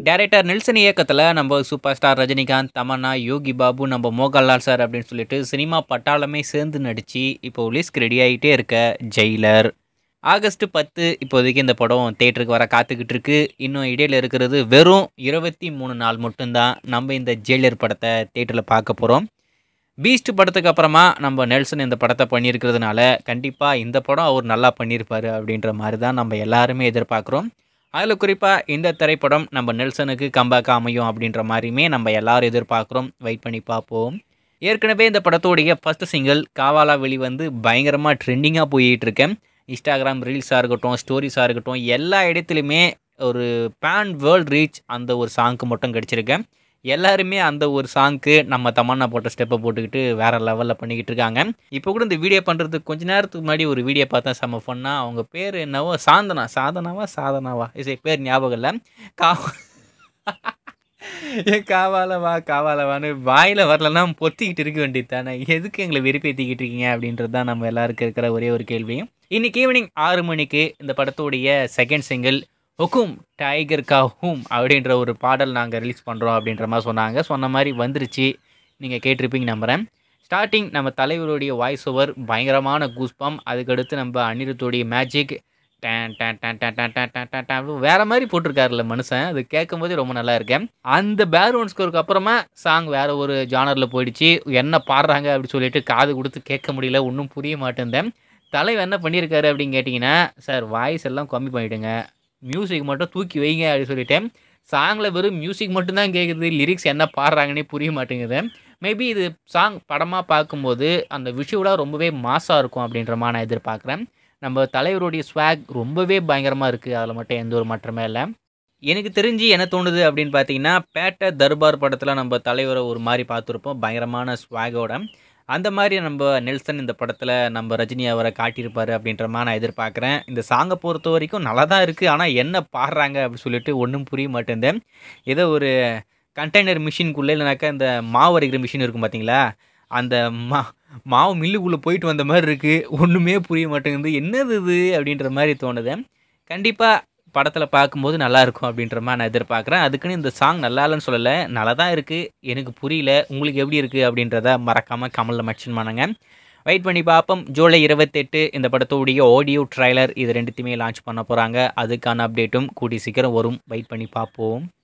director Nelson இயக்கத்தில் நம்ம super star Rajinikanth Tamannaah Yogi Babu நம்ம மோகன்லால் சார் அப்படின்னு சொல்லிட்டு சினிமா பட்டாளமே சேர்ந்து நடித்து இப்போ ரிலீஸ்க்கு ரெடி ஆகிட்டே இருக்க ஜெயிலர் ஆகஸ்ட் பத்து இப்போதைக்கு இந்த படம் தேட்டருக்கு வர காத்துக்கிட்டு இருக்கு இன்னும் இடையில இருக்கிறது வெறும் இருபத்தி மூணு நாள் மட்டும்தான் நம்ம இந்த ஜெயிலர் படத்தை தேட்டரில் பார்க்க போகிறோம் பீஸ்ட் படத்துக்கு அப்புறமா நம்ம நெல்சன் இந்த படத்தை பண்ணியிருக்கிறதுனால கண்டிப்பாக இந்த படம் அவர் நல்லா பண்ணியிருப்பார் அப்படின்ற மாதிரி தான் நம்ம எல்லாருமே எதிர்பார்க்குறோம் அதில் குறிப்பாக இந்த திரைப்படம் நம்ம நெல்சனுக்கு கம்பேக் அமையும் அப்படின்ற மாதிரியுமே நம்ம எல்லாரும் எதிர்பார்க்குறோம் வெயிட் பண்ணி பார்ப்போம் ஏற்கனவே இந்த படத்தோடைய ஃபஸ்ட்டு சிங்கிள் காவாலா வெளிவந்து பயங்கரமாக ட்ரெண்டிங்காக போயிட்டு இருக்கேன் இன்ஸ்டாகிராம் ரீல்ஸாக இருக்கட்டும் ஸ்டோரிஸாக இருக்கட்டும் எல்லா இடத்துலையுமே ஒரு பேன் வேர்ல்ட் ரீச் அந்த ஒரு சாங்க்கு மட்டும் கிடச்சிருக்கேன் எல்லாருமே அந்த ஒரு சாங்க்கு நம்ம தமன்னா போட்ட ஸ்டெப்பை போட்டுக்கிட்டு வேறு லெவலில் பண்ணிக்கிட்டு இருக்காங்க இப்போ கூட இந்த வீடியோ பண்ணுறதுக்கு கொஞ்ச நேரத்துக்கு முன்னாடி ஒரு வீடியோ பார்த்தேன் செம்ம ஃபன்னாக அவங்க பேர் என்னவோ சாந்தனா சாதனாவா சாதனாவா இசை பேர் ஞாபகம் இல்லை கா ஏன் காவாலவா காவாலவான்னு வாயில் வரலன்னா பொத்திக்கிட்டு இருக்க வேண்டியது தானே எதுக்கு எங்களை வெறுப்பேற்றிக்கிட்டு இருக்கீங்க அப்படின்றது தான் நம்ம எல்லாருக்கும் இருக்கிற ஒரே ஒரு கேள்வியும் இன்னைக்கு ஈவினிங் ஆறு மணிக்கு இந்த படத்துடைய செகண்ட் சிங்கிள் ஹுக்கும் டைகர் கா ஹூம் அப்படின்ற ஒரு பாடல் நாங்கள் ரிலீஸ் பண்ணுறோம் அப்படின்ற மாதிரி சொன்னாங்க சொன்ன மாதிரி வந்துருச்சு நீங்கள் கேட்டிருப்பீங்க நம்புகிறேன் ஸ்டார்டிங் நம்ம தலைவருடைய வாய்ஸ் ஓவர் பயங்கரமான கூஸ்பம் அதுக்கடுத்து நம்ம அனிருத்துடைய மேஜிக் டேன் டேன் டேன் டேன் டேன் டேன் டேன் டேன் டேன் வேற மாதிரி போட்டிருக்காருல்ல மனுஷன் அது கேட்கும் போதே ரொம்ப நல்லா இருக்கேன் அந்த பேக்ரவுண்ட் ஸ்கோருக்கு அப்புறமா சாங் வேற ஒரு ஜானரில் போயிடுச்சு என்ன பாடுறாங்க அப்படி சொல்லிட்டு காது கொடுத்து கேட்க முடியல ஒன்றும் புரிய மாட்டேந்தேன் தலைவர் என்ன பண்ணியிருக்காரு அப்படின்னு கேட்டிங்கன்னா சார் வாய்ஸ் எல்லாம் கம்மி பண்ணிவிடுங்க மியூசிக் மட்டும் தூக்கி வைங்க அப்படின்னு சொல்லிட்டேன் சாங்கில் வெறும் மியூசிக் மட்டும்தான் கேட்குது லிரிக்ஸ் என்ன பாடுறாங்கன்னே புரிய மாட்டேங்குது மேபி இது சாங் படமாக பார்க்கும்போது அந்த விஷுவலாக ரொம்பவே மாசாக இருக்கும் அப்படின்ற மாதிரி நான் எதிர்பார்க்குறேன் நம்ம தலைவருடைய ஸ்வாக் ரொம்பவே பயங்கரமாக இருக்குது அதில் மட்டும் எந்த ஒரு மாற்றமே இல்லை எனக்கு தெரிஞ்சு என்ன தோணுது அப்படின்னு பார்த்தீங்கன்னா பேட்டை தர்பார் படத்தில் நம்ம தலைவரை ஒரு மாதிரி பார்த்துருப்போம் பயங்கரமான ஸ்வாகோட அந்த மாதிரி நம்ம நெல்சன் இந்த படத்தில் நம்ம ரஜினி அவரை காட்டியிருப்பார் அப்படின்ற மாதிரி நான் எதிர்பார்க்குறேன் இந்த சாங்கை பொறுத்த வரைக்கும் நல்லா தான் இருக்குது ஆனால் என்ன பாடுறாங்க அப்படின்னு சொல்லிட்டு ஒன்றும் புரிய மாட்டேங்குது ஏதோ ஒரு கண்டெய்னர் மிஷினுக்குள்ளே இல்லைனாக்கா இந்த மாவு அரைக்கிற மிஷின் இருக்கும் பார்த்தீங்களா அந்த மா மாவு மில்லுக்குள்ளே போயிட்டு வந்த மாதிரி இருக்குது ஒன்றுமே புரிய மாட்டேங்குது என்னது இது அப்படின்ற மாதிரி தோணுது கண்டிப்பாக படத்தில் பார்க்கும்போது நல்லா இருக்கும் அப்படின்ற மாதிரி நான் எதிர்பார்க்குறேன் அதுக்குன்னு இந்த சாங் நல்லா இல்லைன்னு சொல்லலை நல்லா தான் இருக்குது எனக்கு புரியல உங்களுக்கு எப்படி இருக்குது அப்படின்றத மறக்காமல் கமலில் மென்ஷன் பண்ணுங்க வெயிட் பண்ணி பார்ப்போம் ஜூலை இருபத்தெட்டு இந்த படத்தோடைய ஆடியோ ட்ரைலர் இது ரெண்டுத்தையுமே லான்ச் பண்ண போகிறாங்க அதுக்கான அப்டேட்டும் கூடி சீக்கிரம் வரும் வெயிட் பண்ணி பார்ப்போம்